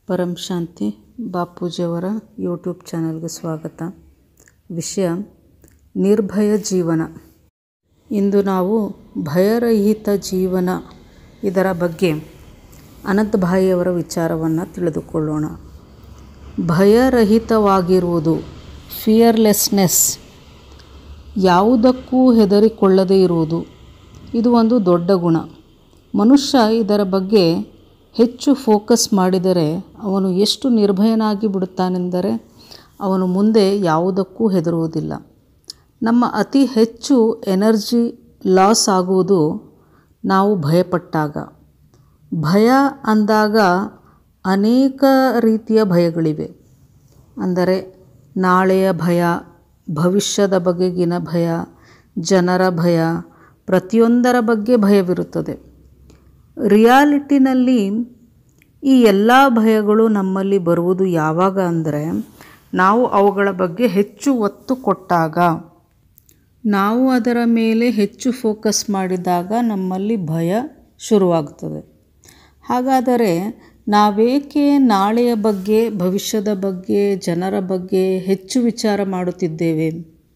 ಪರಂ ಶಾಂತಿ ಬಾಪೂಜಿಯವರ YouTube ಚಾನಲ್ಗೆ ಸ್ವಾಗತ ವಿಷಯ ನಿರ್ಭಯ ಜೀವನ ಇಂದು ನಾವು ಭಯರಹಿತ ಜೀವನ ಇದರ ಬಗ್ಗೆ ಅನಂತ ಭಾಯಿಯವರ ವಿಚಾರವನ್ನು ತಿಳಿದುಕೊಳ್ಳೋಣ ಭಯರಹಿತವಾಗಿರುವುದು ಫಿಯರ್ಲೆಸ್ನೆಸ್ ಯಾವುದಕ್ಕೂ ಹೆದರಿಕೊಳ್ಳದೇ ಇರುವುದು ಇದು ಒಂದು ದೊಡ್ಡ ಗುಣ ಮನುಷ್ಯ ಇದರ ಬಗ್ಗೆ ಹೆಚ್ಚು ಫೋಕಸ್ ಮಾಡಿದರೆ ಅವನು ಎಷ್ಟು ನಿರ್ಭಯನಾಗಿ ಬಿಡುತ್ತಾನೆಂದರೆ ಅವನು ಮುಂದೆ ಯಾವುದಕ್ಕೂ ಹೆದರುವುದಿಲ್ಲ ನಮ್ಮ ಅತಿ ಹೆಚ್ಚು ಎನರ್ಜಿ ಲಾಸ್ ಆಗುವುದು ನಾವು ಭಯಪಟ್ಟಾಗ ಭಯ ಅಂದಾಗ ಅನೇಕ ರೀತಿಯ ಭಯಗಳಿವೆ ಅಂದರೆ ನಾಳೆಯ ಭಯ ಭವಿಷ್ಯದ ಬಗೆಗಿನ ಭಯ ಜನರ ಭಯ ಪ್ರತಿಯೊಂದರ ಬಗ್ಗೆ ಭಯವಿರುತ್ತದೆ ರಿಯಾಲಿಟಿನಲ್ಲಿ ಈ ಎಲ್ಲ ಭಯಗಳು ನಮ್ಮಲ್ಲಿ ಬರುವುದು ಯಾವಾಗ ಅಂದರೆ ನಾವು ಅವುಗಳ ಬಗ್ಗೆ ಹೆಚ್ಚು ಒತ್ತು ಕೊಟ್ಟಾಗ ನಾವು ಅದರ ಮೇಲೆ ಹೆಚ್ಚು ಫೋಕಸ್ ಮಾಡಿದಾಗ ನಮ್ಮಲ್ಲಿ ಭಯ ಶುರುವಾಗುತ್ತದೆ ಹಾಗಾದರೆ ನಾವೇಕೆ ನಾಳೆಯ ಬಗ್ಗೆ ಭವಿಷ್ಯದ ಬಗ್ಗೆ ಜನರ ಬಗ್ಗೆ ಹೆಚ್ಚು ವಿಚಾರ ಮಾಡುತ್ತಿದ್ದೇವೆ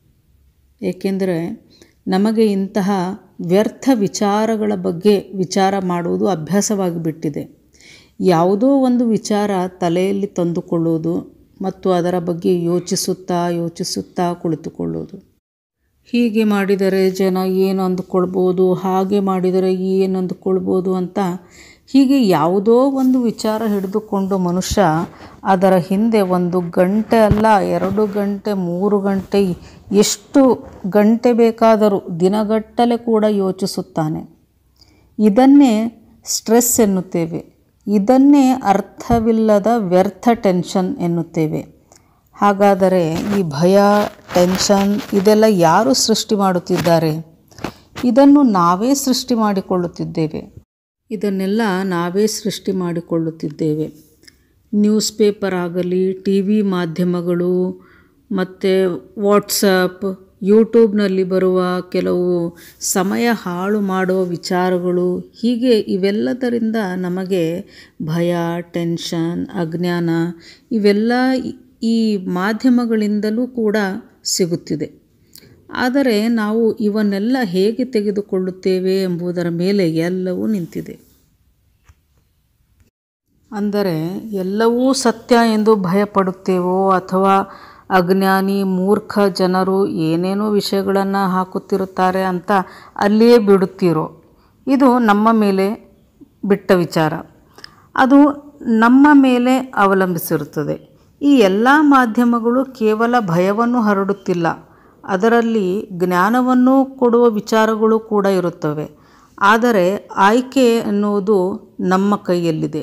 ಏಕೆಂದರೆ ನಮಗೆ ಇಂತಹ ವ್ಯರ್ಥ ವಿಚಾರಗಳ ಬಗ್ಗೆ ವಿಚಾರ ಮಾಡುವುದು ಅಭ್ಯಾಸವಾಗಿ ಬಿಟ್ಟಿದೆ ಯಾವುದೋ ಒಂದು ವಿಚಾರ ತಲೆಯಲ್ಲಿ ತಂದುಕೊಳ್ಳುವುದು ಮತ್ತು ಅದರ ಬಗ್ಗೆ ಯೋಚಿಸುತ್ತಾ ಯೋಚಿಸುತ್ತಾ ಕುಳಿತುಕೊಳ್ಳುವುದು ಹೀಗೆ ಮಾಡಿದರೆ ಜನ ಏನು ಅಂದುಕೊಳ್ಬೋದು ಹಾಗೆ ಮಾಡಿದರೆ ಏನು ಅಂದುಕೊಳ್ಬೋದು ಅಂತ ಹೀಗೆ ಯಾವುದೋ ಒಂದು ವಿಚಾರ ಹಿಡಿದುಕೊಂಡು ಮನುಷ್ಯ ಅದರ ಹಿಂದೆ ಒಂದು ಗಂಟೆ ಅಲ್ಲ ಎರಡು ಗಂಟೆ ಮೂರು ಗಂಟೆ ಎಷ್ಟು ಗಂಟೆ ಬೇಕಾದರೂ ದಿನಗಟ್ಟಲೆ ಕೂಡ ಯೋಚಿಸುತ್ತಾನೆ ಇದನ್ನೇ ಸ್ಟ್ರೆಸ್ ಎನ್ನುತ್ತೇವೆ ಇದನ್ನೇ ಅರ್ಥವಿಲ್ಲದ ವ್ಯರ್ಥ ಟೆನ್ಷನ್ ಎನ್ನುತ್ತೇವೆ ಹಾಗಾದರೆ ಈ ಭಯ ಟೆನ್ಷನ್ ಇದೆಲ್ಲ ಯಾರು ಸೃಷ್ಟಿ ಮಾಡುತ್ತಿದ್ದಾರೆ ಇದನ್ನು ನಾವೇ ಸೃಷ್ಟಿ ಮಾಡಿಕೊಳ್ಳುತ್ತಿದ್ದೇವೆ ಇದನ್ನೆಲ್ಲ ನಾವೇ ಸೃಷ್ಟಿ ಮಾಡಿಕೊಳ್ಳುತ್ತಿದ್ದೇವೆ ನ್ಯೂಸ್ ಪೇಪರ್ ಆಗಲಿ ಟಿ ವಿ ಮಾಧ್ಯಮಗಳು ಮತ್ತು ವಾಟ್ಸಪ್ ಯೂಟ್ಯೂಬ್ನಲ್ಲಿ ಬರುವ ಕೆಲವು ಸಮಯ ಹಾಳು ಮಾಡುವ ವಿಚಾರಗಳು ಹೀಗೆ ಇವೆಲ್ಲದರಿಂದ ನಮಗೆ ಭಯ ಟೆನ್ಷನ್ ಅಜ್ಞಾನ ಇವೆಲ್ಲ ಈ ಮಾಧ್ಯಮಗಳಿಂದಲೂ ಕೂಡ ಸಿಗುತ್ತಿದೆ ಆದರೆ ನಾವು ಇವನ್ನೆಲ್ಲ ಹೇಗೆ ತೆಗೆದುಕೊಳ್ಳುತ್ತೇವೆ ಎಂಬುದರ ಮೇಲೆ ಎಲ್ಲವೂ ನಿಂತಿದೆ ಅಂದರೆ ಎಲ್ಲವೂ ಸತ್ಯ ಎಂದು ಭಯಪಡುತ್ತೇವೋ ಅಥವಾ ಅಜ್ಞಾನಿ ಮೂರ್ಖ ಜನರು ಏನೇನೋ ವಿಷಯಗಳನ್ನು ಹಾಕುತ್ತಿರುತ್ತಾರೆ ಅಂತ ಅಲ್ಲಿಯೇ ಬಿಡುತ್ತೀರೋ ಇದು ನಮ್ಮ ಮೇಲೆ ಬಿಟ್ಟ ವಿಚಾರ ಅದು ನಮ್ಮ ಮೇಲೆ ಅವಲಂಬಿಸಿರುತ್ತದೆ ಈ ಎಲ್ಲ ಮಾಧ್ಯಮಗಳು ಕೇವಲ ಭಯವನ್ನು ಹರಡುತ್ತಿಲ್ಲ ಅದರಲ್ಲಿ ಜ್ಞಾನವನ್ನು ಕೊಡುವ ವಿಚಾರಗಳು ಕೂಡ ಇರುತ್ತವೆ ಆದರೆ ಆಯ್ಕೆ ಎನ್ನುವುದು ನಮ್ಮ ಕೈಯಲ್ಲಿದೆ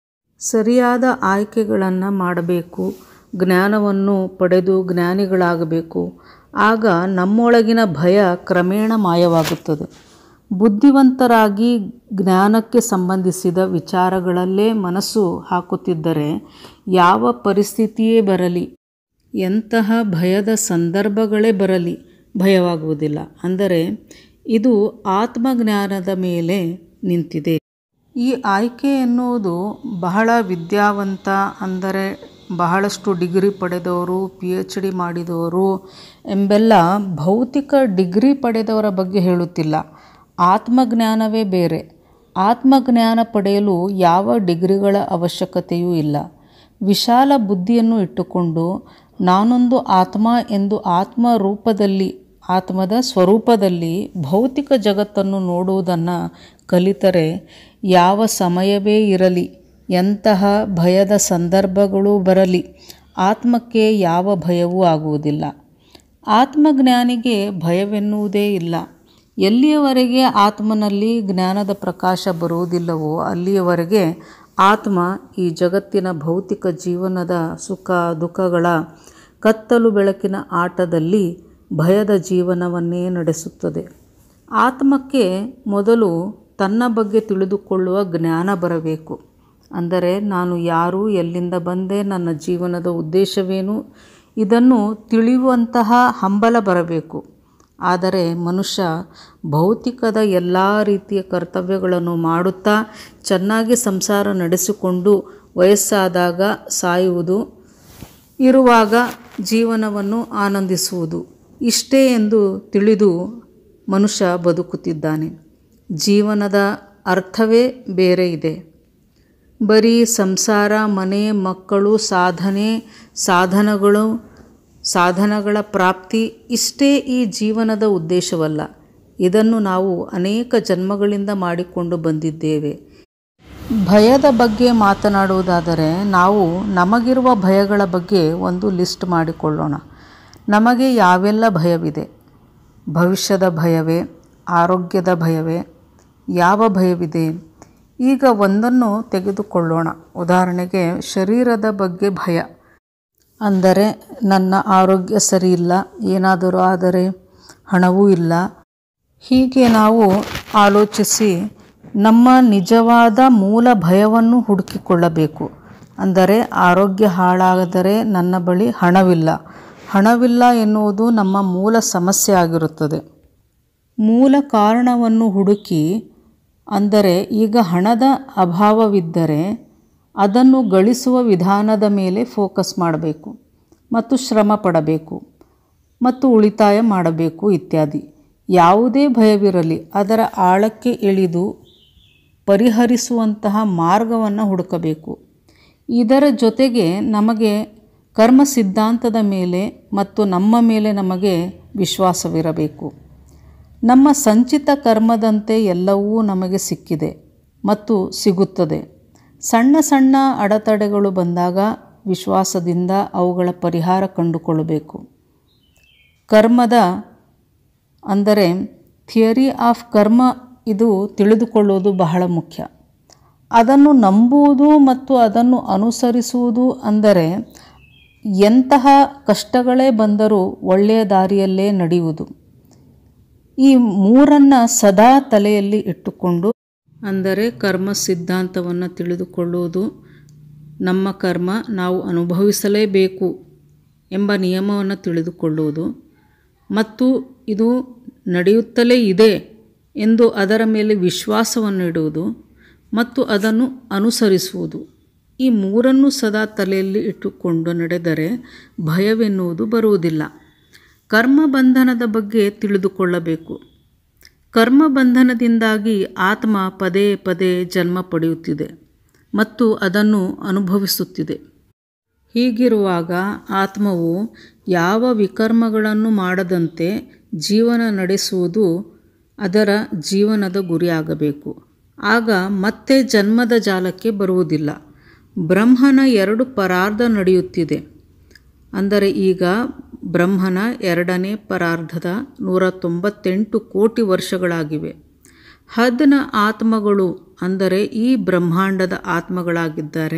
ಸರಿಯಾದ ಆಯ್ಕೆಗಳನ್ನು ಮಾಡಬೇಕು ಜ್ಞಾನವನ್ನು ಪಡೆದು ಜ್ಞಾನಿಗಳಾಗಬೇಕು ಆಗ ನಮ್ಮೊಳಗಿನ ಭಯ ಕ್ರಮೇಣ ಮಾಯವಾಗುತ್ತದೆ ಬುದ್ಧಿವಂತರಾಗಿ ಜ್ಞಾನಕ್ಕೆ ಸಂಬಂಧಿಸಿದ ವಿಚಾರಗಳಲ್ಲೇ ಮನಸ್ಸು ಹಾಕುತ್ತಿದ್ದರೆ ಯಾವ ಪರಿಸ್ಥಿತಿಯೇ ಬರಲಿ ಎಂತಹ ಭಯದ ಸಂದರ್ಭಗಳೇ ಬರಲಿ ಭಯವಾಗುವುದಿಲ್ಲ ಅಂದರೆ ಇದು ಆತ್ಮಜ್ಞಾನದ ಮೇಲೆ ನಿಂತಿದೆ ಈ ಆಯ್ಕೆ ಎನ್ನುವುದು ಬಹಳ ವಿದ್ಯಾವಂತ ಅಂದರೆ ಬಹಳಷ್ಟು ಡಿಗ್ರಿ ಪಡೆದವರು ಪಿ ಎಚ್ ಡಿ ಮಾಡಿದವರು ಎಂಬೆಲ್ಲ ಭೌತಿಕ ಡಿಗ್ರಿ ಪಡೆದವರ ಬಗ್ಗೆ ಹೇಳುತ್ತಿಲ್ಲ ಆತ್ಮಜ್ಞಾನವೇ ಬೇರೆ ಆತ್ಮಜ್ಞಾನ ಪಡೆಯಲು ಯಾವ ಡಿಗ್ರಿಗಳ ಅವಶ್ಯಕತೆಯೂ ಇಲ್ಲ ವಿಶಾಲ ಬುದ್ಧಿಯನ್ನು ಇಟ್ಟುಕೊಂಡು ನಾನೊಂದು ಆತ್ಮ ಎಂದು ಆತ್ಮ ರೂಪದಲ್ಲಿ ಆತ್ಮದ ಸ್ವರೂಪದಲ್ಲಿ ಭೌತಿಕ ಜಗತ್ತನ್ನು ನೋಡುವುದನ್ನು ಕಲಿತರೆ ಯಾವ ಸಮಯವೇ ಇರಲಿ ಎಂತಹ ಭಯದ ಸಂದರ್ಭಗಳು ಬರಲಿ ಆತ್ಮಕ್ಕೆ ಯಾವ ಭಯವೂ ಆಗುವುದಿಲ್ಲ ಆತ್ಮಜ್ಞಾನಿಗೆ ಭಯವೆನ್ನುವುದೇ ಇಲ್ಲ ಎಲ್ಲಿಯವರೆಗೆ ಆತ್ಮನಲ್ಲಿ ಜ್ಞಾನದ ಪ್ರಕಾಶ ಬರುವುದಿಲ್ಲವೋ ಅಲ್ಲಿಯವರೆಗೆ ಆತ್ಮ ಈ ಜಗತ್ತಿನ ಭೌತಿಕ ಜೀವನದ ಸುಖ ದುಃಖಗಳ ಕತ್ತಲು ಬೆಳಕಿನ ಆಟದಲ್ಲಿ ಭಯದ ಜೀವನವನ್ನೇ ನಡೆಸುತ್ತದೆ ಆತ್ಮಕ್ಕೆ ಮೊದಲು ತನ್ನ ಬಗ್ಗೆ ತಿಳಿದುಕೊಳ್ಳುವ ಜ್ಞಾನ ಬರಬೇಕು ಅಂದರೆ ನಾನು ಯಾರು ಎಲ್ಲಿಂದ ಬಂದೆ ನನ್ನ ಜೀವನದ ಉದ್ದೇಶವೇನು ಇದನ್ನು ತಿಳಿಯುವಂತಹ ಹಂಬಲ ಬರಬೇಕು ಆದರೆ ಮನುಷ್ಯ ಭೌತಿಕದ ಎಲ್ಲ ರೀತಿಯ ಕರ್ತವ್ಯಗಳನ್ನು ಮಾಡುತ್ತಾ ಚೆನ್ನಾಗಿ ಸಂಸಾರ ನಡೆಸಿಕೊಂಡು ವಯಸ್ಸಾದಾಗ ಸಾಯುವುದು ಇರುವಾಗ ಜೀವನವನ್ನು ಆನಂದಿಸುವುದು ಇಷ್ಟೇ ಎಂದು ತಿಳಿದು ಮನುಷ್ಯ ಬದುಕುತ್ತಿದ್ದಾನೆ ಜೀವನದ ಅರ್ಥವೇ ಬೇರೆ ಇದೆ ಬರೀ ಸಂಸಾರ ಮನೆ ಮಕ್ಕಳು ಸಾಧನೆ ಸಾಧನಗಳು ಸಾಧನಗಳ ಪ್ರಾಪ್ತಿ ಇಷ್ಟೇ ಈ ಜೀವನದ ಉದ್ದೇಶವಲ್ಲ ಇದನ್ನು ನಾವು ಅನೇಕ ಜನ್ಮಗಳಿಂದ ಮಾಡಿಕೊಂಡು ಬಂದಿದ್ದೇವೆ ಭಯದ ಬಗ್ಗೆ ಮಾತನಾಡುವುದಾದರೆ ನಾವು ನಮಗಿರುವ ಭಯಗಳ ಬಗ್ಗೆ ಒಂದು ಲಿಸ್ಟ್ ಮಾಡಿಕೊಳ್ಳೋಣ ನಮಗೆ ಯಾವೆಲ್ಲ ಭಯವಿದೆ ಭವಿಷ್ಯದ ಭಯವೇ ಆರೋಗ್ಯದ ಭಯವೇ ಯಾವ ಭಯವಿದೆ ಈಗ ಒಂದನ್ನು ತೆಗೆದುಕೊಳ್ಳೋಣ ಉದಾಹರಣೆಗೆ ಶರೀರದ ಬಗ್ಗೆ ಭಯ ಅಂದರೆ ನನ್ನ ಆರೋಗ್ಯ ಸರಿಯಿಲ್ಲ ಏನಾದರೂ ಆದರೆ ಹಣವೂ ಇಲ್ಲ ಹೀಗೆ ನಾವು ಆಲೋಚಿಸಿ ನಮ್ಮ ನಿಜವಾದ ಮೂಲ ಭಯವನ್ನು ಹುಡುಕಿಕೊಳ್ಳಬೇಕು ಅಂದರೆ ಆರೋಗ್ಯ ಹಾಳಾದರೆ ನನ್ನ ಬಳಿ ಹಣವಿಲ್ಲ ಹಣವಿಲ್ಲ ಎನ್ನುವುದು ನಮ್ಮ ಮೂಲ ಸಮಸ್ಯೆ ಆಗಿರುತ್ತದೆ ಮೂಲ ಕಾರಣವನ್ನು ಹುಡುಕಿ ಅಂದರೆ ಈಗ ಹಣದ ಅಭಾವವಿದ್ದರೆ ಅದನ್ನು ಗಳಿಸುವ ವಿಧಾನದ ಮೇಲೆ ಫೋಕಸ್ ಮಾಡಬೇಕು ಮತ್ತು ಶ್ರಮ ಪಡಬೇಕು ಮತ್ತು ಉಳಿತಾಯ ಮಾಡಬೇಕು ಇತ್ಯಾದಿ ಯಾವುದೇ ಭಯವಿರಲಿ ಅದರ ಆಳಕ್ಕೆ ಇಳಿದು ಪರಿಹರಿಸುವಂತಹ ಮಾರ್ಗವನ್ನು ಹುಡುಕಬೇಕು ಇದರ ಜೊತೆಗೆ ನಮಗೆ ಕರ್ಮ ಸಿದ್ಧಾಂತದ ಮೇಲೆ ಮತ್ತು ನಮ್ಮ ಮೇಲೆ ನಮಗೆ ವಿಶ್ವಾಸವಿರಬೇಕು ನಮ್ಮ ಸಂಚಿತ ಕರ್ಮದಂತೆ ಎಲ್ಲವೂ ನಮಗೆ ಸಿಕ್ಕಿದೆ ಮತ್ತು ಸಿಗುತ್ತದೆ ಸಣ್ಣ ಸಣ್ಣ ಅಡೆತಡೆಗಳು ಬಂದಾಗ ವಿಶ್ವಾಸದಿಂದ ಅವುಗಳ ಪರಿಹಾರ ಕಂಡುಕೊಳ್ಳಬೇಕು ಕರ್ಮದ ಅಂದರೆ ಥಿಯರಿ ಆಫ್ ಕರ್ಮ ಇದು ತಿಳಿದುಕೊಳ್ಳುವುದು ಬಹಳ ಮುಖ್ಯ ಅದನ್ನು ನಂಬುವುದು ಮತ್ತು ಅದನ್ನು ಅನುಸರಿಸುವುದು ಅಂದರೆ ಎಂತಹ ಕಷ್ಟಗಳೇ ಬಂದರೂ ಒಳ್ಳೆಯ ದಾರಿಯಲ್ಲೇ ನಡೆಯುವುದು ಈ ಮೂರನ್ನು ಸದಾ ತಲೆಯಲ್ಲಿ ಇಟ್ಟುಕೊಂಡು ಅಂದರೆ ಕರ್ಮ ಸಿದ್ಧಾಂತವನ್ನು ತಿಳಿದುಕೊಳ್ಳುವುದು ನಮ್ಮ ಕರ್ಮ ನಾವು ಅನುಭವಿಸಲೇಬೇಕು ಎಂಬ ನಿಯಮವನ್ನು ತಿಳಿದುಕೊಳ್ಳುವುದು ಮತ್ತು ಇದು ನಡೆಯುತ್ತಲೇ ಇದೆ ಎಂದು ಅದರ ಮೇಲೆ ವಿಶ್ವಾಸವನ್ನು ಇಡುವುದು ಮತ್ತು ಅದನ್ನು ಅನುಸರಿಸುವುದು ಈ ಮೂರನ್ನು ಸದಾ ತಲೆಯಲ್ಲಿ ಇಟ್ಟುಕೊಂಡು ನಡೆದರೆ ಭಯವೆನ್ನುವುದು ಬರುವುದಿಲ್ಲ ಕರ್ಮ ಬಂಧನದ ಬಗ್ಗೆ ತಿಳಿದುಕೊಳ್ಳಬೇಕು ಕರ್ಮ ಬಂಧನದಿಂದಾಗಿ ಆತ್ಮ ಪದೇ ಪದೇ ಜನ್ಮ ಪಡೆಯುತ್ತಿದೆ ಮತ್ತು ಅದನ್ನು ಅನುಭವಿಸುತ್ತಿದೆ ಹೀಗಿರುವಾಗ ಆತ್ಮವು ಯಾವ ವಿಕರ್ಮಗಳನ್ನು ಮಾಡದಂತೆ ಜೀವನ ನಡೆಸುವುದು ಅದರ ಜೀವನದ ಗುರಿಯಾಗಬೇಕು ಆಗ ಮತ್ತೆ ಜನ್ಮದ ಜಾಲಕ್ಕೆ ಬರುವುದಿಲ್ಲ ಬ್ರಹ್ಮನ ಎರಡು ಪರಾರ್ಧ ನಡೆಯುತ್ತಿದೆ ಅಂದರೆ ಈಗ ಬ್ರಹ್ಮನ ಎರಡನೇ ಪರಾರ್ಧದ ನೂರ ತೊಂಬತ್ತೆಂಟು ಕೋಟಿ ವರ್ಷಗಳಾಗಿವೆ ಹದ್ನ ಆತ್ಮಗಳು ಅಂದರೆ ಈ ಬ್ರಹ್ಮಾಂಡದ ಆತ್ಮಗಳಾಗಿದ್ದಾರೆ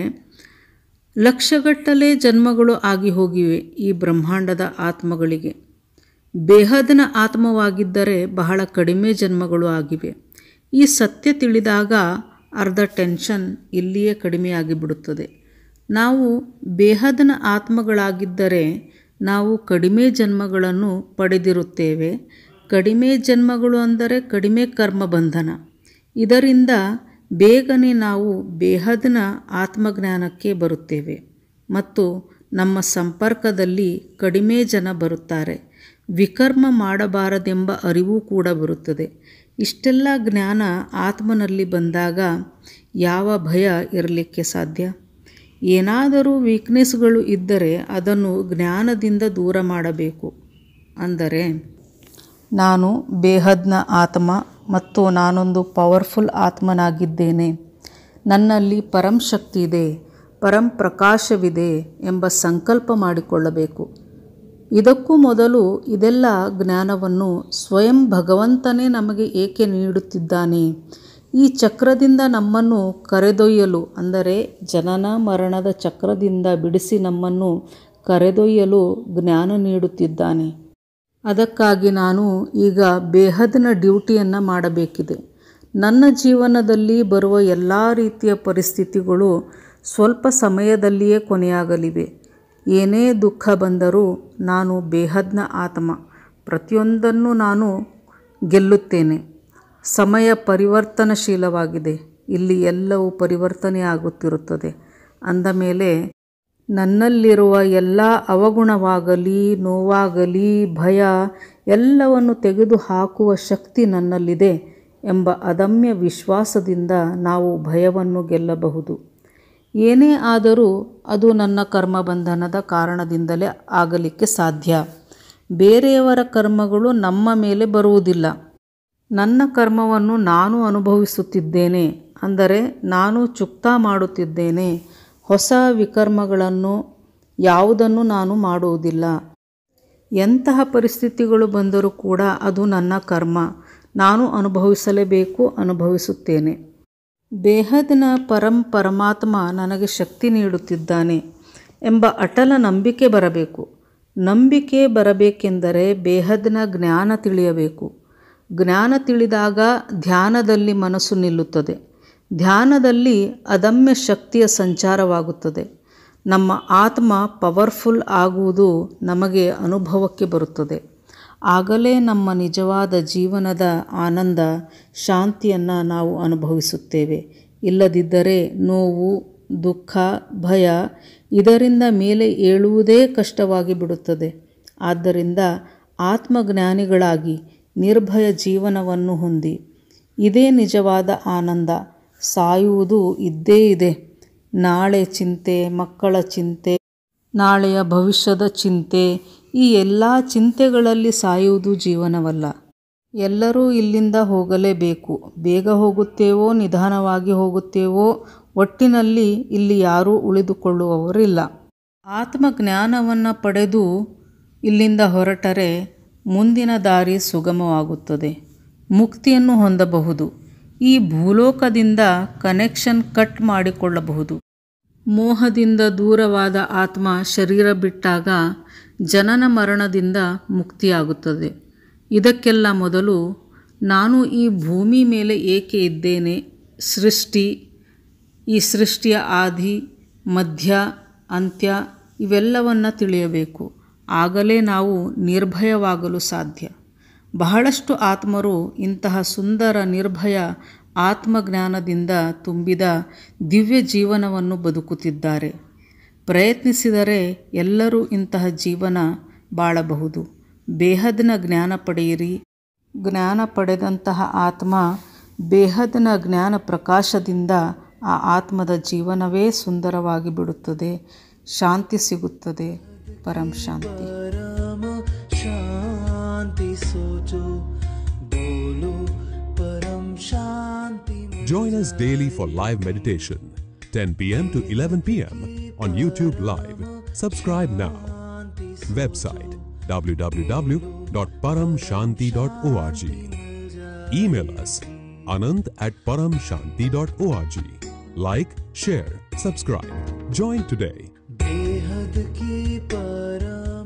ಲಕ್ಷಗಟ್ಟಲೆ ಜನ್ಮಗಳು ಆಗಿ ಹೋಗಿವೆ ಈ ಬ್ರಹ್ಮಾಂಡದ ಆತ್ಮಗಳಿಗೆ ಬೇಹದ್ನ ಆತ್ಮವಾಗಿದ್ದರೆ ಬಹಳ ಕಡಿಮೆ ಜನ್ಮಗಳು ಆಗಿವೆ ಈ ಸತ್ಯ ತಿಳಿದಾಗ ಅರ್ಧ ಟೆನ್ಷನ್ ಇಲ್ಲಿಯೇ ಕಡಿಮೆಯಾಗಿ ಬಿಡುತ್ತದೆ ನಾವು ಬೇಹದ್ನ ಆತ್ಮಗಳಾಗಿದ್ದರೆ ನಾವು ಕಡಿಮೆ ಜನ್ಮಗಳನ್ನು ಪಡೆದಿರುತ್ತೇವೆ ಕಡಿಮೆ ಜನ್ಮಗಳು ಅಂದರೆ ಕಡಿಮೆ ಕರ್ಮ ಬಂಧನ ಇದರಿಂದ ಬೇಗನೆ ನಾವು ಬೇಹದ್ನ ಆತ್ಮಜ್ಞಾನಕ್ಕೆ ಬರುತ್ತೇವೆ ಮತ್ತು ನಮ್ಮ ಸಂಪರ್ಕದಲ್ಲಿ ಕಡಿಮೆ ಜನ ಬರುತ್ತಾರೆ ವಿಕರ್ಮ ಮಾಡಬಾರದೆಂಬ ಅರಿವು ಕೂಡ ಬರುತ್ತದೆ ಇಷ್ಟೆಲ್ಲ ಜ್ಞಾನ ಆತ್ಮನಲ್ಲಿ ಬಂದಾಗ ಯಾವ ಭಯ ಇರಲಿಕ್ಕೆ ಸಾಧ್ಯ ಏನಾದರೂ ವೀಕ್ನೆಸ್ಗಳು ಇದ್ದರೆ ಅದನ್ನು ಜ್ಞಾನದಿಂದ ದೂರ ಮಾಡಬೇಕು ಅಂದರೆ ನಾನು ಬೇಹದ್ನ ಆತ್ಮ ಮತ್ತು ನಾನೊಂದು ಪವರ್ಫುಲ್ ಆತ್ಮನಾಗಿದ್ದೇನೆ ನನ್ನಲ್ಲಿ ಪರಂ ಶಕ್ತಿ ಇದೆ ಪರಂ ಪ್ರಕಾಶವಿದೆ ಎಂಬ ಸಂಕಲ್ಪ ಮಾಡಿಕೊಳ್ಳಬೇಕು ಇದಕ್ಕೂ ಮೊದಲು ಇದೆಲ್ಲ ಜ್ಞಾನವನ್ನು ಸ್ವಯಂ ಭಗವಂತನೇ ನಮಗೆ ಏಕೆ ನೀಡುತ್ತಿದ್ದಾನೆ ಈ ಚಕ್ರದಿಂದ ನಮ್ಮನ್ನು ಕರೆದೊಯ್ಯಲು ಅಂದರೆ ಜನನ ಮರಣದ ಚಕ್ರದಿಂದ ಬಿಡಿಸಿ ನಮ್ಮನ್ನು ಕರೆದೊಯ್ಯಲು ಜ್ಞಾನ ನೀಡುತ್ತಿದ್ದಾನೆ ಅದಕ್ಕಾಗಿ ನಾನು ಈಗ ಬೇಹದ್ನ ಡ್ಯೂಟಿಯನ್ನು ಮಾಡಬೇಕಿದೆ ನನ್ನ ಜೀವನದಲ್ಲಿ ಬರುವ ಎಲ್ಲ ರೀತಿಯ ಪರಿಸ್ಥಿತಿಗಳು ಸ್ವಲ್ಪ ಸಮಯದಲ್ಲಿಯೇ ಕೊನೆಯಾಗಲಿವೆ ಏನೇ ದುಃಖ ಬಂದರೂ ನಾನು ಬೇಹದ್ನ ಆತ್ಮ ಪ್ರತಿಯೊಂದನ್ನು ನಾನು ಗೆಲ್ಲುತ್ತೇನೆ ಸಮಯ ಪರಿವರ್ತನಶೀಲವಾಗಿದೆ ಇಲ್ಲಿ ಎಲ್ಲವೂ ಪರಿವರ್ತನೆ ಆಗುತ್ತಿರುತ್ತದೆ ಅಂದ ಮೇಲೆ ನನ್ನಲ್ಲಿರುವ ಎಲ್ಲ ಅವಗುಣವಾಗಲಿ ನೋವಾಗಲಿ ಭಯ ಎಲ್ಲವನ್ನು ತೆಗೆದು ಹಾಕುವ ಶಕ್ತಿ ನನ್ನಲ್ಲಿದೆ ಎಂಬ ಅದಮ್ಯ ವಿಶ್ವಾಸದಿಂದ ನಾವು ಭಯವನ್ನು ಗೆಲ್ಲಬಹುದು ಏನೇ ಆದರೂ ಅದು ನನ್ನ ಕರ್ಮಬಂಧನದ ಕಾರಣದಿಂದಲೇ ಆಗಲಿಕ್ಕೆ ಸಾಧ್ಯ ಬೇರೆಯವರ ಕರ್ಮಗಳು ನಮ್ಮ ಮೇಲೆ ಬರುವುದಿಲ್ಲ ನನ್ನ ಕರ್ಮವನ್ನು ನಾನು ಅನುಭವಿಸುತ್ತಿದ್ದೇನೆ ಅಂದರೆ ನಾನು ಚುಕ್ತಾ ಮಾಡುತ್ತಿದ್ದೇನೆ ಹೊಸ ವಿಕರ್ಮಗಳನ್ನು ಯಾವುದನ್ನು ನಾನು ಮಾಡುವುದಿಲ್ಲ ಎಂತಹ ಪರಿಸ್ಥಿತಿಗಳು ಬಂದರೂ ಕೂಡ ಅದು ನನ್ನ ಕರ್ಮ ನಾನು ಅನುಭವಿಸಲೇಬೇಕು ಅನುಭವಿಸುತ್ತೇನೆ ಬೇಹದ್ನ ಪರಂ ಪರಮಾತ್ಮ ನನಗೆ ಶಕ್ತಿ ನೀಡುತ್ತಿದ್ದಾನೆ ಎಂಬ ಅಟಲ ನಂಬಿಕೆ ಬರಬೇಕು ನಂಬಿಕೆ ಬರಬೇಕೆಂದರೆ ಬೇಹದ್ನ ಜ್ಞಾನ ತಿಳಿಯಬೇಕು ಜ್ಞಾನ ತಿಳಿದಾಗ ಧ್ಯಾನದಲ್ಲಿ ಮನಸ್ಸು ನಿಲ್ಲುತ್ತದೆ ಧ್ಯಾನದಲ್ಲಿ ಅದಮ್ಯ ಶಕ್ತಿಯ ಸಂಚಾರವಾಗುತ್ತದೆ ನಮ್ಮ ಆತ್ಮ ಪವರ್ಫುಲ್ ಆಗುವುದು ನಮಗೆ ಅನುಭವಕ್ಕೆ ಬರುತ್ತದೆ ಆಗಲೇ ನಮ್ಮ ನಿಜವಾದ ಜೀವನದ ಆನಂದ ಶಾಂತಿಯನ್ನು ನಾವು ಅನುಭವಿಸುತ್ತೇವೆ ಇಲ್ಲದಿದ್ದರೆ ನೋವು ದುಃಖ ಭಯ ಇದರಿಂದ ಮೇಲೆ ಏಳುವುದೇ ಕಷ್ಟವಾಗಿ ಬಿಡುತ್ತದೆ ಆದ್ದರಿಂದ ಆತ್ಮಜ್ಞಾನಿಗಳಾಗಿ ನಿರ್ಭಯ ಜೀವನವನ್ನು ಹೊಂದಿ ಇದೇ ನಿಜವಾದ ಆನಂದ ಸಾಯುವುದು ಇದ್ದೇ ಇದೆ ನಾಳೆ ಚಿಂತೆ ಮಕ್ಕಳ ಚಿಂತೆ ನಾಳೆಯ ಭವಿಷ್ಯದ ಚಿಂತೆ ಈ ಎಲ್ಲ ಚಿಂತೆಗಳಲ್ಲಿ ಸಾಯುವುದು ಜೀವನವಲ್ಲ ಎಲ್ಲರೂ ಇಲ್ಲಿಂದ ಹೋಗಲೇಬೇಕು ಬೇಗ ಹೋಗುತ್ತೇವೋ ನಿಧಾನವಾಗಿ ಹೋಗುತ್ತೇವೋ ಒಟ್ಟಿನಲ್ಲಿ ಇಲ್ಲಿ ಯಾರೂ ಉಳಿದುಕೊಳ್ಳುವವರಿಲ್ಲ ಆತ್ಮಜ್ಞಾನವನ್ನು ಪಡೆದು ಇಲ್ಲಿಂದ ಹೊರಟರೆ ಮುಂದಿನ ದಾರಿ ಸುಗಮವಾಗುತ್ತದೆ ಮುಕ್ತಿಯನ್ನು ಹೊಂದಬಹುದು ಈ ಭೂಲೋಕದಿಂದ ಕನೆಕ್ಷನ್ ಕಟ್ ಮಾಡಿಕೊಳ್ಳಬಹುದು ಮೋಹದಿಂದ ದೂರವಾದ ಆತ್ಮ ಶರೀರ ಬಿಟ್ಟಾಗ ಜನನ ಮರಣದಿಂದ ಮುಕ್ತಿಯಾಗುತ್ತದೆ ಇದಕ್ಕೆಲ್ಲ ಮೊದಲು ನಾನು ಈ ಭೂಮಿ ಮೇಲೆ ಏಕೆ ಇದ್ದೇನೆ ಸೃಷ್ಟಿ ಈ ಸೃಷ್ಟಿಯ ಆದಿ ಮಧ್ಯ ಅಂತ್ಯ ಇವೆಲ್ಲವನ್ನು ತಿಳಿಯಬೇಕು ಆಗಲೇ ನಾವು ನಿರ್ಭಯವಾಗಲು ಸಾಧ್ಯ ಬಹಳಷ್ಟು ಆತ್ಮರು ಇಂತಹ ಸುಂದರ ನಿರ್ಭಯ ಆತ್ಮಜ್ಞಾನದಿಂದ ತುಂಬಿದ ದಿವ್ಯ ಜೀವನವನ್ನು ಬದುಕುತ್ತಿದ್ದಾರೆ ಪ್ರಯತ್ನಿಸಿದರೆ ಎಲ್ಲರೂ ಇಂತಹ ಜೀವನ ಬಾಳಬಹುದು ಬೇಹದ್ನ ಜ್ಞಾನ ಪಡೆಯಿರಿ ಜ್ಞಾನ ಪಡೆದಂತಹ ಆತ್ಮ ಬೇಹದ್ನ ಜ್ಞಾನ ಪ್ರಕಾಶದಿಂದ ಆ ಆತ್ಮದ ಜೀವನವೇ ಸುಂದರವಾಗಿ ಬಿಡುತ್ತದೆ ಶಾಂತಿ ಸಿಗುತ್ತದೆ ಪರಂ ಶಾಂತಿ परम शांति सोचो बोलो परम शांति में Join us daily for live meditation, 10 p.m. to 11 p.m. on YouTube Live. Subscribe now. Website www.paramshanti.org. Email us anand at paramshanti.org. Like, share, subscribe. Join today. बेहद की परम